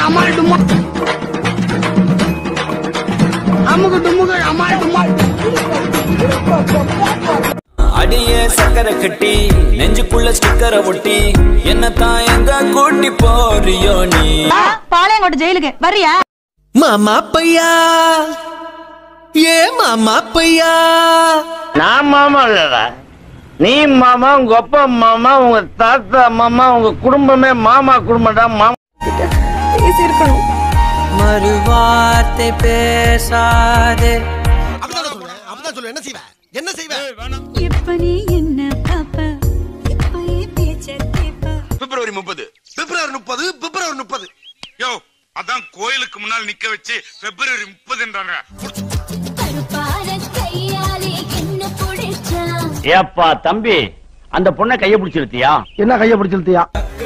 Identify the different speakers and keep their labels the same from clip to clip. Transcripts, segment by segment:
Speaker 1: அமால் டுமா அமுகு டுமுகு அமால் டுமா
Speaker 2: அடியே சக்கரை கட்டி நெஞ்சுக்குள்ள ஸ்டிக்கரை ஒட்டி என்னத்தான் எங்க கூட்டி போறியோ நீ
Speaker 3: பாளையங்கோட்டை ஜெயிலுக்கு வரியா
Speaker 4: மாமா பையா ஏ மாமா பையா
Speaker 1: நான் மாமா இல்லடா நீ மாமா உங்க அப்பா மாமா உங்க தாத்தா மாமா உங்க குடும்பமே மாமா குடும்பம்டா மாமா
Speaker 4: மறுவார்த்தை பேசாதே
Speaker 5: அப்படிதான் சொல்லுவேன் அப்படிதான் சொல்லுவேன் என்ன செய்வேன் என்ன செய்வேன்
Speaker 3: இப்ப நீ என்ன பாப்ப இப்பயே பேச்ச கேப்ப
Speaker 6: பிப்ரவரி முப்பது
Speaker 5: பிப்ரவரி முப்பது பிப்ரவரி முப்பது
Speaker 6: யோ அதான் கோயிலுக்கு முன்னால் நிக்க வச்சு பிப்ரவரி முப்பதுன்றாங்க
Speaker 1: ஏப்பா தம்பி அந்த பொண்ணை கைய பிடிச்சிருத்தியா என்ன கைய பிடிச்சிருத்தியா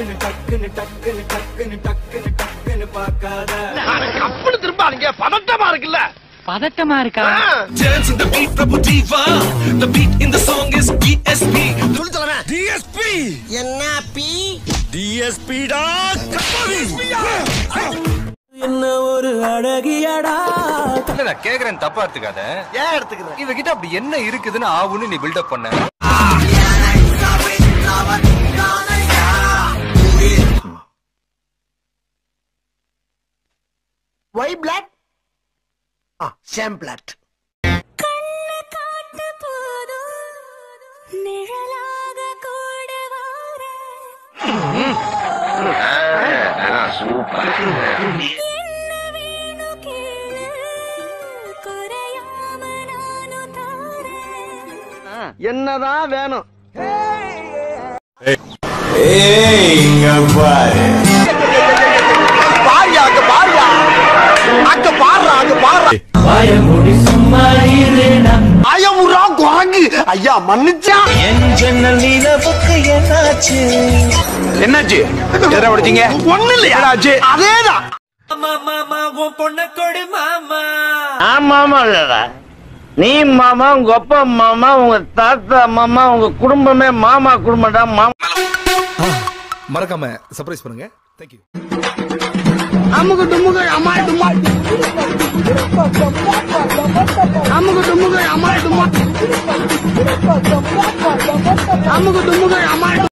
Speaker 1: அப்படி திரும்பாதீங்க பதட்டமா இருக்குல்ல
Speaker 3: பதட்டமா இருக்கா
Speaker 4: Dance in the beat, Prabhu Diva. The beat in the song is DSP.
Speaker 5: சொல்லி சொல்லுவேன்
Speaker 4: DSP.
Speaker 5: என்ன பி
Speaker 4: DSP டா கப்பாவி. என்ன ஒரு அழகியடா
Speaker 7: இல்ல கேக்குறேன் தப்பா எடுத்துக்காத
Speaker 5: ஏன் எடுத்துக்கிறேன்
Speaker 7: இவகிட்ட அப்படி என்ன இருக்குதுன்னு ஆவுன்னு நீ பில்டப் பண்ண
Speaker 5: ஒய் பிளாக் ஆ சேம் பிளாக்
Speaker 3: நிழலாக கூட வார என்ன வேணும் கேளு குறையாம நானும் தாரேன்
Speaker 1: என்னதான் வேணும்
Speaker 5: பாரியா அங்க பாரியா அங்க பாடுறா அங்க பாடுறா அயமுறா குரங்கு ஐயா மன்னிச்சா
Speaker 6: என்னாச்சு எதை படிச்சீங்க
Speaker 5: ஒண்ணு இல்லையா அதேதான்
Speaker 4: மாமா உன் பொண்ண கொடு மாமா
Speaker 1: நான் மாமா இல்லடா நீ மாமா உங்க அப்பா மாமா உங்க தாத்தா மாமா உங்க குடும்பமே மாமா குடும்பம்டா மாமா
Speaker 5: மறக்காம சர்ப்ரைஸ் பண்ணுங்க தேங்க்யூ
Speaker 1: அமுகு டுமுகு அமால் டுமா அமுகு டுமுகு அமால் டுமா அமுகு டுமுகு அமால்